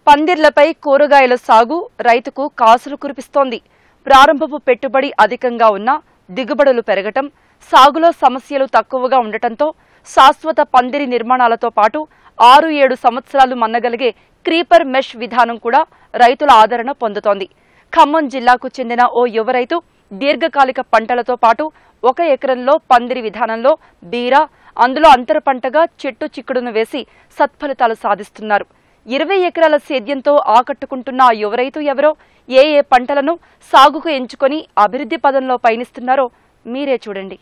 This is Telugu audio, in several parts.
పందిర్లపై కూరగాయల సాగు రైతుకు కాసులు కురిపిస్తోంది ప్రారంభపు పెట్టుబడి అధికంగా ఉన్నా దిగుబడులు పెరగటం సాగులో సమస్యలు తక్కువగా ఉండటంతో శాశ్వత పందిరి నిర్మాణాలతో పాటు ఆరు ఏడు సంవత్సరాలు మన్నగలిగే క్రీపర్ మెష్ విధానం కూడా రైతుల ఆదరణ పొందుతోంది ఖమ్మం జిల్లాకు చెందిన ఓ యువ రైతు దీర్ఘకాలిక పంటలతో పాటు ఒక ఎకరంలో పందిరి విధానంలో బీర అందులో అంతర పంటగా చెట్టు చిక్కుడును వేసి సత్ఫలితాలు సాధిస్తున్నారు ఇరవై ఎకరాల సేద్యంతో ఆకట్టుకుంటున్న ఆ యువ రైతు ఎవరో ఏ ఏ పంటలను సాగుకు ఎంచుకొని అభివృద్ధి పదంలో పయనిస్తున్నారో మీరే చూడండి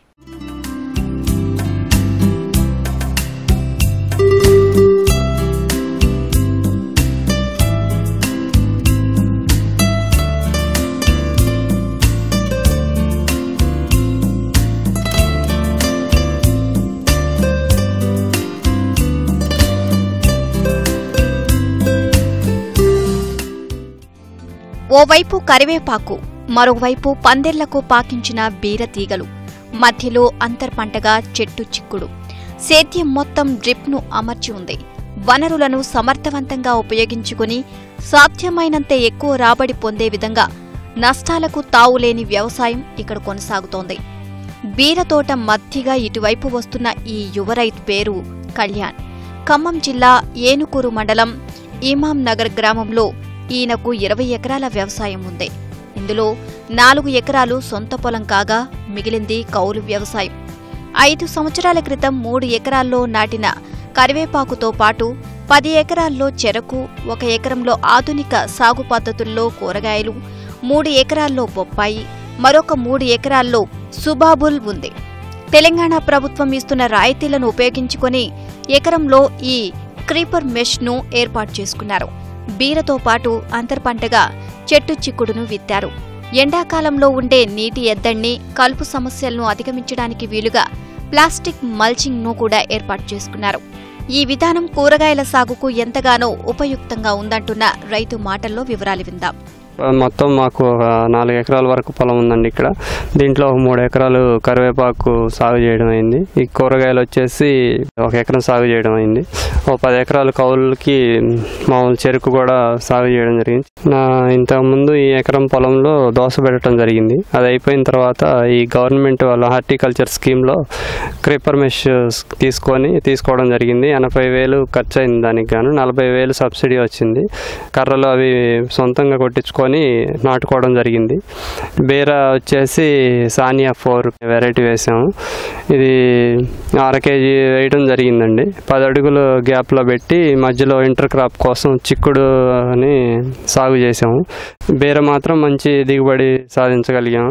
ఓవైపు కరివేపాకు మరోవైపు పందిర్లకు పాకించిన బీరతీగలు మధ్యలో అంతర్పంటగా చెట్టు చిక్కుడు సేద్యం మొత్తం డ్రిప్ను అమర్చి ఉంది వనరులను సమర్థవంతంగా ఉపయోగించుకుని సాధ్యమైనంత ఎక్కువ రాబడి పొందే విధంగా నష్టాలకు తావులేని వ్యవసాయం ఇక్కడ కొనసాగుతోంది బీరతోట మధ్యగా ఇటువైపు వస్తున్న ఈ యువ రైతు పేరు కళ్యాణ్ ఖమ్మం జిల్లా ఏనుకూరు మండలం ఇమాం నగర్ గ్రామంలో ఈయనకు ఇరవై ఎకరాల వ్యవసాయం ఉంది ఇందులో నాలుగు ఎకరాలు సొంత పొలం కాగా మిగిలింది కౌలు వ్యవసాయం ఐదు సంవత్సరాల క్రితం మూడు ఎకరాల్లో నాటిన కరివేపాకుతో పాటు పది ఎకరాల్లో చెరకు ఒక ఎకరంలో ఆధునిక సాగు పద్ధతుల్లో కూరగాయలు మూడు ఎకరాల్లో బొప్పాయి మరొక మూడు ఎకరాల్లో సుబాబుల్ ఉంది తెలంగాణ ప్రభుత్వం ఇస్తున్న రాయితీలను ఉపయోగించుకొని ఎకరంలో ఈ క్రీపర్ మెష్ను ఏర్పాటు చేసుకున్నారు బీరతో పాటు అంతర్పంటగా చెట్టు చిక్కుడును విత్తారు ఎండాకాలంలో ఉండే నీటి ఎద్దడిని కలుపు సమస్యలను అధిగమించడానికి వీలుగా ప్లాస్టిక్ మల్చింగ్ ను కూడా ఏర్పాటు చేసుకున్నారు ఈ విధానం కూరగాయల సాగుకు ఎంతగానో ఉపయుక్తంగా ఉందంటున్న రైతు మాటల్లో వివరాలు విందాం మొత్తం మాకు ఒక నాలుగు ఎకరాల వరకు పొలం ఉందండి ఇక్కడ దీంట్లో ఒక మూడు ఎకరాలు కరివేపాకు సాగు చేయడం అయింది ఈ కూరగాయలు వచ్చేసి ఒక ఎకరం సాగు చేయడం అయింది ఒక పది ఎకరాల కౌలుకి మామూలు చెరుకు కూడా సాగు చేయడం జరిగింది నా ఇంతకుముందు ఈ ఎకరం పొలంలో దోస పెట్టడం జరిగింది అది అయిపోయిన తర్వాత ఈ గవర్నమెంట్ వాళ్ళ హార్టికల్చర్ స్కీమ్లో క్రీపర్ మెష్ తీసుకొని తీసుకోవడం జరిగింది ఎనభై వేలు ఖర్చు అయింది దానికి గాను నలభై వేలు సబ్సిడీ వచ్చింది కర్రలు అవి సొంతంగా కొట్టించుకొని నాటుకోవడం జరిగింది బీర వచ్చేసి సానియా ఫోర్ వెరైటీ వేసాము ఇది అర కేజీ వేయడం జరిగిందండి పది అడుగులు గ్యాప్లో పెట్టి మధ్యలో ఇంటర్ క్రాప్ కోసం చిక్కుడు అని సాగు చేసాము బీర మాత్రం మంచి దిగుబడి సాధించగలిగాము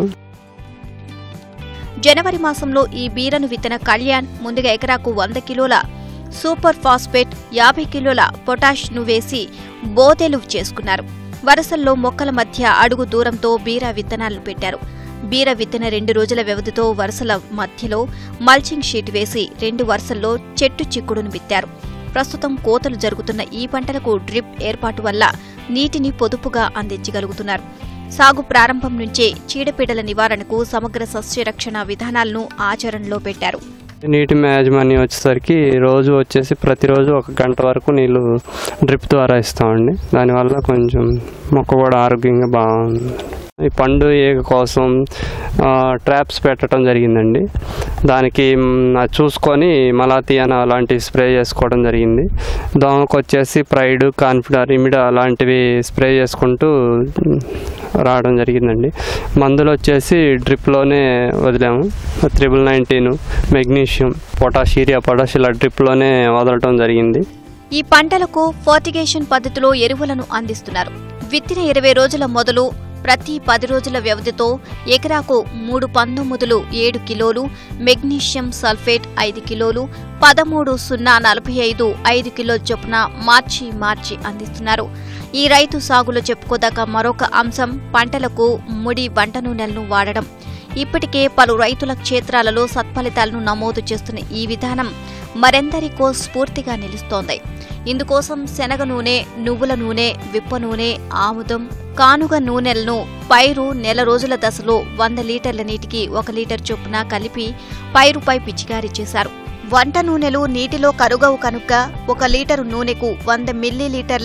జనవరి మాసంలో ఈ బీరను విత్తన కళ్యాణ్ ముందుగా ఎకరాకు వంద కిలోల సూపర్ ఫాస్ఫేట్ యాభై కిలోల పొటాష్ ను వేసి బోదెలు చేసుకున్నారు వరుసల్లో మొక్కల మధ్య అడుగు దూరంతో బీర విత్తనాలు పెట్టారు బీర విత్తన రెండు రోజుల వ్యవధితో వరుసల మధ్యలో మల్చింగ్ షీట్ వేసి రెండు వరుసల్లో చెట్టు చిక్కుడును విత్తారు ప్రస్తుతం కోతలు జరుగుతున్న ఈ పంటలకు డ్రిప్ ఏర్పాటు వల్ల నీటిని పొదుపుగా అందించగలుగుతున్నారు సాగు ప్రారంభం నుంచే చీడపీడల నివారణకు సమగ్ర సస్యరక్షణ విధానాలను ఆచరణలో పెట్టారు నీటి యాజమాన్యం వచ్చేసరికి రోజు వచ్చేసి ప్రతిరోజు ఒక గంట వరకు నీళ్ళు డ్రిప్ ద్వారా ఇస్తామండి దానివల్ల కొంచెం మొక్క కూడా ఆరోగ్యంగా బాగుంది ఈ పండు ఏగ కోసం ఆ, ట్రాప్స్ పెట్టడం జరిగిందండి దానికి మ్, అది చూసుకొని మలాతియానా అలాంటివి స్ప్రే చేసుకోవడం జరిగింది దోమకు వచ్చేసి ప్రైడ్ కాన్ఫిడర్ ఇమిడా అలాంటివి స్ప్రే చేసుకుంటూ మ్, రావడం జరిగిందండి మందులు వచ్చేసి డ్రిప్లోనే వదిలాము triple nineteen magnesium potash urea potash ఇలా డ్రిప్లోనే వదలటం జరిగింది ఈ పంటలకు ఫర్టిగేషన్ పద్ధతిలో ఎరువులను అందిస్తున్నారు విత్తిన ఇరవై రోజుల మొదలు ప్రతి పది రోజుల వ్యవధితో ఎకరాకు మూడు పంతొమ్మిదిలు ఏడు కిలోలు మెగ్నీషియం సల్ఫేట్ ఐదు కిలోలు పదమూడు సున్నా నలభై ఐదు ఐదు కిలోల చొప్పున మార్చి మార్చి అందిస్తున్నారు ఈ రైతు సాగులో చెప్పుకోదగ్గ మరొక అంశం పంటలకు ముడి వంట నూనెలను వాడడం ఇప్పటికే పలు రైతుల క్షేత్రాలలో సత్ఫలితాలను నమోదు చేస్తున్న ఈ విధానం మరెందరికో స్ఫూర్తిగా నిలుస్తోంది ఇందుకోసం శనగ నూనె నువ్వుల నూనె విప్ప నూనె ఆముదం కానుగ నూనెలను పైరు నెల రోజుల దశలో వంద లీటర్ల నీటికి ఒక లీటర్ చొప్పున కలిపి పైరుపై పిచికారీ చేశారు వంట నూనెలు నీటిలో కరుగవు కనుక ఒక లీటరు నూనెకు వంద మిల్లీ లీటర్ల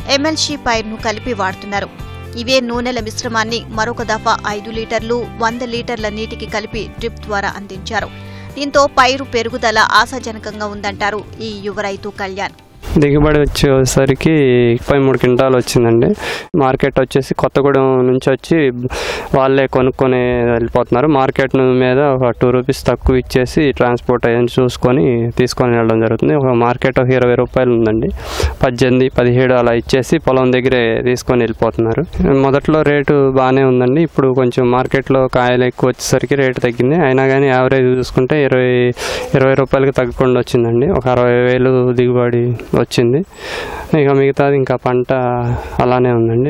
ఎమ్మెల్సీ పైర్ను కలిపి వాడుతున్నారు ఇవే నూనెల మిశ్రమాన్ని మరొక దఫా ఐదు లీటర్లు వంద లీటర్ల నీటికి కలిపి డ్రిప్ ద్వారా అందించారు దీంతో పైరు పెరుగుదల ఆశాజనకంగా ఉందంటారు ఈ యువ రైతు కళ్యాణ్ దిగుబడి వచ్చేసరికి ముప్పై మూడు క్వింటాలు వచ్చిందండి మార్కెట్ వచ్చేసి కొత్తగూడెం నుంచి వచ్చి వాళ్ళే కొనుక్కొని వెళ్ళిపోతున్నారు మార్కెట్ మీద ఒక టూ రూపీస్ తక్కువ ఇచ్చేసి ట్రాన్స్పోర్ట్ అయ్యని చూసుకొని తీసుకొని వెళ్ళడం జరుగుతుంది ఒక మార్కెట్ ఒక ఇరవై రూపాయలు ఉందండి పద్దెనిమిది పదిహేడు అలా ఇచ్చేసి పొలం దగ్గరే తీసుకొని వెళ్ళిపోతున్నారు మొదట్లో రేటు బాగానే ఉందండి ఇప్పుడు కొంచెం మార్కెట్లో కాయలు ఎక్కువ వచ్చేసరికి రేటు తగ్గింది అయినా కానీ యావరేజ్ చూసుకుంటే ఇరవై ఇరవై రూపాయలకి తగ్గకుండా వచ్చిందండి ఒక అరవై వేలు దిగుబడి వచ్చింది ఇక మిగతాది ఇంకా పంట అలానే ఉందండి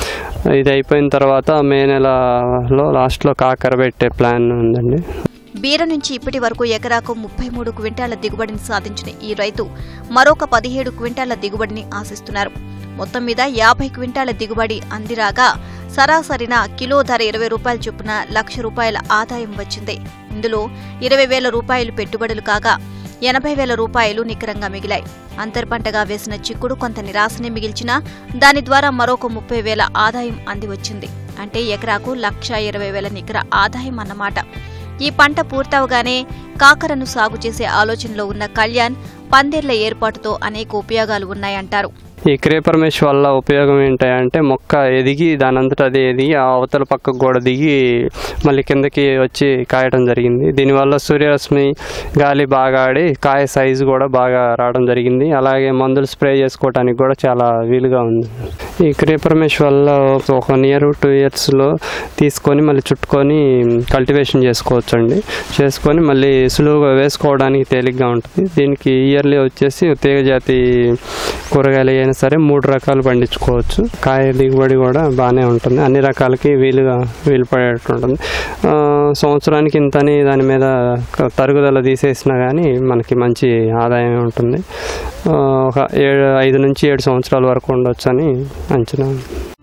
ఇది అయిపోయిన తర్వాత మే నెలలో లాస్ట్లో కాకర పెట్టే ప్లాన్ ఉందండి బీర నుంచి ఇప్పటి వరకు ఎకరాకు ముప్పై మూడు క్వింటాల దిగుబడిని సాధించిన ఈ రైతు మరొక పదిహేడు క్వింటాల దిగుబడిని ఆశిస్తున్నారు మొత్తం మీద యాభై క్వింటాల దిగుబడి అందిరాగా సరాసరిన కిలో ధర ఇరవై రూపాయల చొప్పున లక్ష రూపాయల ఆదాయం వచ్చింది ఇందులో ఇరవై వేల రూపాయలు పెట్టుబడులు కాగా ఎనభై వేల రూపాయలు నికరంగా మిగిలాయి అంతర్పంటగా వేసిన చిక్కుడు కొంత నిరాశనే మిగిల్చినా దాని ద్వారా మరొక ముప్పై వేల ఆదాయం అంది వచ్చింది అంటే ఎకరాకు లక్ష ఇరవై వేల నికర ఆదాయం అన్నమాట ఈ పంట పూర్తవగానే కాకరను సాగు చేసే ఆలోచనలో ఉన్న కళ్యాణ్ పందిర్ల ఏర్పాటుతో అనేక ఉపయోగాలు ఉన్నాయంటారు ఈ క్రేపర్ మెష్ వల్ల ఉపయోగం ఏంటంటే మొక్క ఎదిగి దాని అంతటా అది ఎదిగి ఆ అవతల పక్కకు కూడా దిగి మళ్ళీ కిందకి వచ్చి కాయడం జరిగింది దీనివల్ల సూర్యరశ్మి గాలి బాగా ఆడి కాయ సైజు కూడా బాగా రావడం జరిగింది అలాగే మందులు స్ప్రే చేసుకోవడానికి కూడా చాలా వీలుగా ఉంది ఈ క్రేపర్ మెష్ వల్ల ఒక వన్ ఇయర్ టూ ఇయర్స్లో తీసుకొని మళ్ళీ చుట్టుకొని కల్టివేషన్ చేసుకోవచ్చు అండి చేసుకొని మళ్ళీ సులువుగా వేసుకోవడానికి తేలిగ్గా ఉంటుంది దీనికి ఇయర్లీ వచ్చేసి తీగ జాతి కూరగాయలు అయినా సరే మూడు రకాలు పండించుకోవచ్చు కాయ దిగుబడి కూడా బాగానే ఉంటుంది అన్ని రకాలకి వీలుగా వీలు పడేటట్టు ఉంటుంది ఆ, సంవత్సరానికి ఇంతని దాని మీద క- తరుగుదల తీసేసినా కానీ మనకి మంచి ఆదాయం ఉంటుంది ఆ, ఒక ఏడు ఐదు నుంచి ఏడు సంవత్సరాల వరకు ఉండొచ్చు అని అంచనా